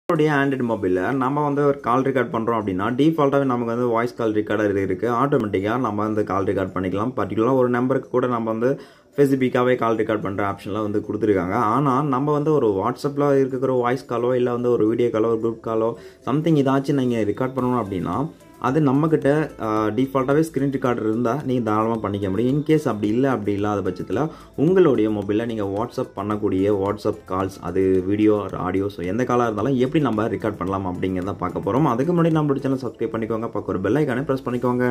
நம்மளுடைய ஆண்ட்ராய்டு மொபைலில் நம்ம வந்து ஒரு கால் ரெக்கார்ட் பண்ணுறோம் அப்படின்னா டிஃபால்ட்டாகவே நமக்கு வந்து வாய்ஸ் கால் ரெக்கார்டர் இருக்குது ஆட்டோமேட்டிக்காக நம்ம வந்து கால் ரெக்கார்ட் பண்ணிக்கலாம் பர்டிகுலராக ஒரு நம்பருக்கு கூட நம்ம வந்து ஸ்பெசிஃபிக்காகவே கால் ரெக்கார்ட் பண்ணுற ஆப்ஷன்லாம் வந்து கொடுத்துருக்காங்க ஆனால் நம்ம வந்து ஒரு வாட்ஸ்அப்பில் இருக்கிற வாய்ஸ் காலோ இல்லை வந்து ஒரு வீடியோ காலோ ஒரு குரூப் காலோ சம்திங் ஏதாச்சும் நீங்கள் ரெக்கார்ட் பண்ணணும் அப்படின்னா அது நம்மக்கிட்ட டிஃபால்ட்டாகவே ஸ்க்ரீன் ரெக்கார்டர் இருந்தால் நீங்கள் தாராளமாக பண்ணிக்க முடியும் இன்கேஸ் அப்படி இல்லை அப்படி இல்லாத பட்சத்தில் உங்களுடைய மொபைலில் நீங்கள் வாட்ஸ்அப் பண்ணக்கூடிய வாட்ஸ்அப் கால்ஸ் அது வீடியோ ஆடியோ ஸோ எந்த காலாக இருந்தாலும் எப்படி நம்ம ரெக்கார்ட் பண்ணலாம் அப்படிங்கிறத பார்க்க போகிறோம் அதுக்கு முன்னாடி நம்மளோட சேனல் சப்ஸ்கிரைப் பண்ணிக்கோங்க பக்கம் ஒரு பெல் ஐக்கானே ப்ரெஸ் பண்ணிக்கோங்க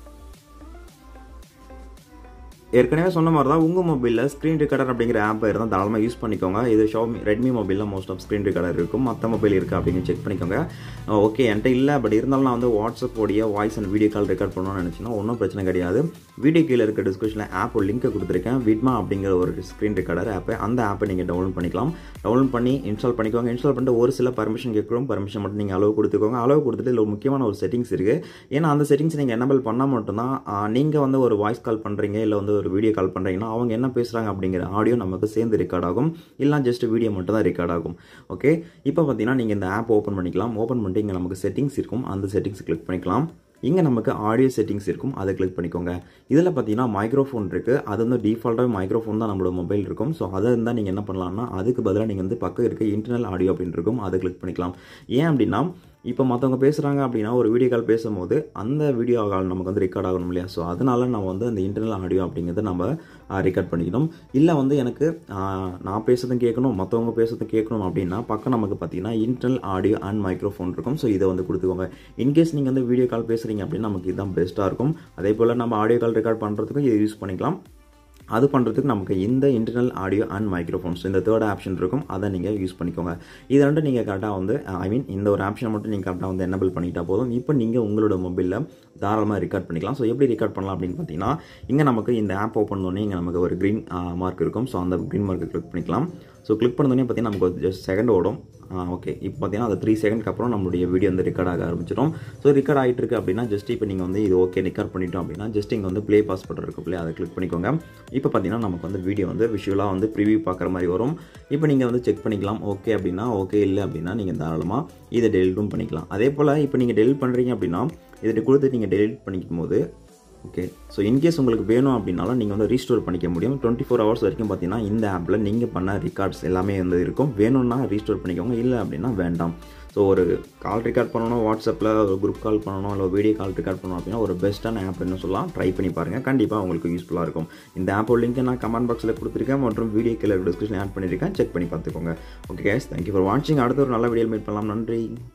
ஏற்கனவே சொன்ன மாதிரி தான் உங்கள் மொபைலில் ஸ்க்ரீன் ரெக்கார்டர் அப்படிங்கிற ஆப் இருந்தால் தாராளமாக யூஸ் பண்ணிக்கோங்க இது ஷோமி ரெட்மி மொபைலில் மோஸ்ட் ஆஃப் ஸ்க்ரீன் ரெக்கார்டர் இருக்கும் மற்ற மொபைல் இருக்குது அப்படின்னு செக் பண்ணிக்கோங்க ஓகே என்கிட்ட இல்லை பட் இருந்தாலும் நான் வந்து வாட்ஸ்அப் உடைய voice and video call record பண்ணணும்னு நினச்சினா ஒன்றும் பிரச்சனை கிடையாது வீடியோ கீழே இருக்க டிஸ்கிரிப்ஷனில் ஆப் லிங்க்கை கொடுத்துருக்கேன் விட்மா அப்படிங்கிற ஒரு ஸ்க்ரீன் ரெக்கார்டர் ஆப்பை அந்த ஆப்பை நீங்கள் டவுன்லோட் பண்ணிக்கலாம் டவுன்லோட் பண்ணி இன்ஸ்டால் பண்ணிக்கோங்க இன்ஸ்டால் பண்ணிட்டு ஒரு சில பர்மிஷன் கேட்குறோம் பர்மிஷன் மட்டும் நீங்கள் அளவு கொடுத்துக்கோங்க அளவு கொடுத்துட்டு இதில் ஒரு முக்கியமான ஒரு செட்டிங்ஸ் இருக்குது ஏன்னா அந்த செட்டிங்ஸ் நீங்கள் என்னபிள் பண்ணால் மட்டும்தான் நீங்கள் வந்து ஒரு வாய்ஸ் கால் பண்ணுறீங்க இல்லை வந்து ஒரு வீடியோ கால் பண்ணுறீங்கன்னா அவங்க என்ன பேசுகிறாங்க அப்படிங்கிற ஆடியோ நமக்கு சேர்ந்து ரெக்கார்ட் ஆகும் இல்லை ஜஸ்ட் வீடியோ மட்டும் தான் ரெக்கார்ட் ஆகும் ஓகே இப்போ பார்த்தீங்கன்னா நீங்கள் இந்த ஆப் ஓப்பன் பண்ணிக்கலாம் ஓப்பன் பண்ணிட்டு இங்கே நமக்கு செட்டிங்ஸ் இருக்கும் அந்த செட்டிங்ஸ் கிளிக் பண்ணிக்கலாம் இங்கே நமக்கு ஆடியோ செட்டிங்ஸ் இருக்கும் அதை கிளிக் பண்ணிக்கோங்க இதில் பார்த்தீங்கன்னா மைக்ரோஃபோன் இருக்குது அது வந்து டிஃபால்ட்டாக மைக்ரோஃபோன் தான் நம்மளோட மொபைல் இருக்கும் ஸோ அதை இருந்தால் நீங்கள் என்ன பண்ணலாம்னா அதுக்கு பதிலாக நீங்கள் வந்து பக்கம் இருக்க இன்டர்னல் ஆடியோ அப்படின்னு இருக்கும் அதை கிளிக் பண்ணிக்கலாம் ஏன் அப்படின்னா இப்போ மற்றவங்க பேசுகிறாங்க அப்படின்னா ஒரு வீடியோ கால் பேசும்போது அந்த வீடியோ கால் நமக்கு வந்து ரெக்கார்ட் ஆகணும் இல்லையா ஸோ அதனால நம்ம வந்து அந்த இன்டர்னல் ஆடியோ அப்படிங்கிறத நம்ம ரெக்கார்ட் பண்ணிக்கணும் இல்லை வந்து எனக்கு நான் பேசுறதும் கேட்கணும் மற்றவங்க பேசுறதும் கேட்கணும் அப்படின்னா பக்கம் நமக்கு பார்த்தீங்கன்னா இன்டர்னல் ஆடியோ அண்ட் மைக்ரோஃபோன் இருக்கும் ஸோ இதை வந்து கொடுத்துக்கோங்க இன்கேஸ் நீங்கள் வந்து வீடியோ கால் பேசுகிறீங்க அப்படின்னா நமக்கு இதுதான் பெஸ்ட்டாக இருக்கும் அதே போல் நம்ம ஆடியோ கால் ரெக்கார்ட் பண்ணுறதுக்கும் இதை யூஸ் பண்ணிக்கலாம் அது பண்ணுறதுக்கு நமக்கு இந்த இன்டர்னல் ஆடியோ அண்ட் மைக்ரோஃபோன்ஸ் இந்த தேர்ட் ஆப்ஷன் இருக்கும் அதை நீங்கள் யூஸ் பண்ணிக்கோங்க இதை ரெண்டு நீங்கள் கரெக்டாக வந்து ஐ மீன் இந்த ஒரு ஆப்ஷனை மட்டும் நீங்கள் கரெக்டாக வந்து என்னபிள் பண்ணிட்டா போதும் இப்போ நீங்கள் உங்களோட மொபைலில் தாராளமாக ரெக்கார்ட் பண்ணிக்கலாம் ஸோ எப்படி ரெக்கார்ட் பண்ணலாம் அப்படின்னு பார்த்தீங்கன்னா இங்கே நமக்கு இந்த ஆப் ஓப்பன் பண்ணோடனே இங்கே நமக்கு ஒரு க்ரீன் மார்க் இருக்கும் ஸோ அந்த க்ரீன் மார்க்கை கிளிக் பண்ணிக்கலாம் ஸோ கிளிக் பண்ணோடனே பார்த்தீங்கன்னா நமக்கு ஒரு ஜஸ்ட் செகண்ட் ஓடும் ஓகே இப்போ பார்த்தீங்கன்னா அது த்ரீ செகண்ட்க்கு அப்புறம் நம்மளுடைய வீடியோ வந்து ரெக்கார்ட் ஆக ஆரம்பிச்சிடும் ஸோ ரெக்கார்ட் ஆகிட்டு இருக்கு அப்படின்னா ஜஸ்ட் இப்போ நீங்கள் வந்து இது ஓகே ரெக்கார்ட் பண்ணிட்டோம் அப்படின்னா ஜஸ்ட் இங்கே வந்து ப்ளே பாஸ் பட்டன் இருக்கு பிள்ளை அதை கிளிக் பண்ணிக்கோங்க இப்போ பார்த்தீங்கன்னா நமக்கு வந்து வீடியோ வந்து விஷுவலாக வந்து ப்ரிவியூ பார்க்குற மாதிரி வரும் இப்போ நீங்கள் வந்து செக் பண்ணிக்கலாம் ஓகே அப்படின்னா ஓகே இல்லை அப்படின்னா நீங்கள் தாராளமாக இதை டெலிட்டும் பண்ணிக்கலாம் அதே போல் இப்போ நீங்கள் டெலிட் பண்ணுறீங்க அப்படின்னா இதை கொடுத்து நீங்கள் டெலிட் பண்ணிக்கும் போது ஓகே ஸோ இன்கேஸ் உங்களுக்கு வேணும் அப்படின்னாலும் நீங்கள் வந்து ரீஸ்டோர் பண்ணிக்க முடியும் டுவெண்ட்டி ஃபோர் ஹவர்ஸ் வரைக்கும் பார்த்தீங்கன்னா இந்த ஆப்பில் நீங்கள் பண்ண ரெக்கார்ட்ஸ் எல்லாமே வந்து இருக்கும் வேணும்னா ரீஸ்டோர் பண்ணிக்கோங்க இல்லை அப்படின்னா வேண்டாம் ஸோ ஒரு கால் ரெக்கார்ட் பண்ணணும் வாட்ஸ்அப்பில் ஒரு குரூப் கால் பண்ணணும் இல்லை வீடியோ கால் ரெக்கார்ட் பண்ணணும் அப்படின்னா ஒரு பெஸ்ட்டான ஆப் என்ன சொல்லலாம் ட்ரை பண்ணி பாருங்கள் கண்டிப்பாக உங்களுக்கு யூஸ்ஃபுல்லாக இருக்கும் இந்த ஆப்போட லிங்க்கை நான் கமெண்ட் பாக்ஸில் கொடுத்துருக்கேன் மற்றும் வீடியோ கீழே டிஸ்கிரிப்ஷன் ஆட் பண்ணியிருக்கேன் செக் பண்ணி பார்த்துக்கோங்க ஓகே கேஸ் தேங்க்யூ ஃபார் வாட்சிங் அடுத்த ஒரு நல்ல வீடியோ மீட் பண்ணலாம் நன்றி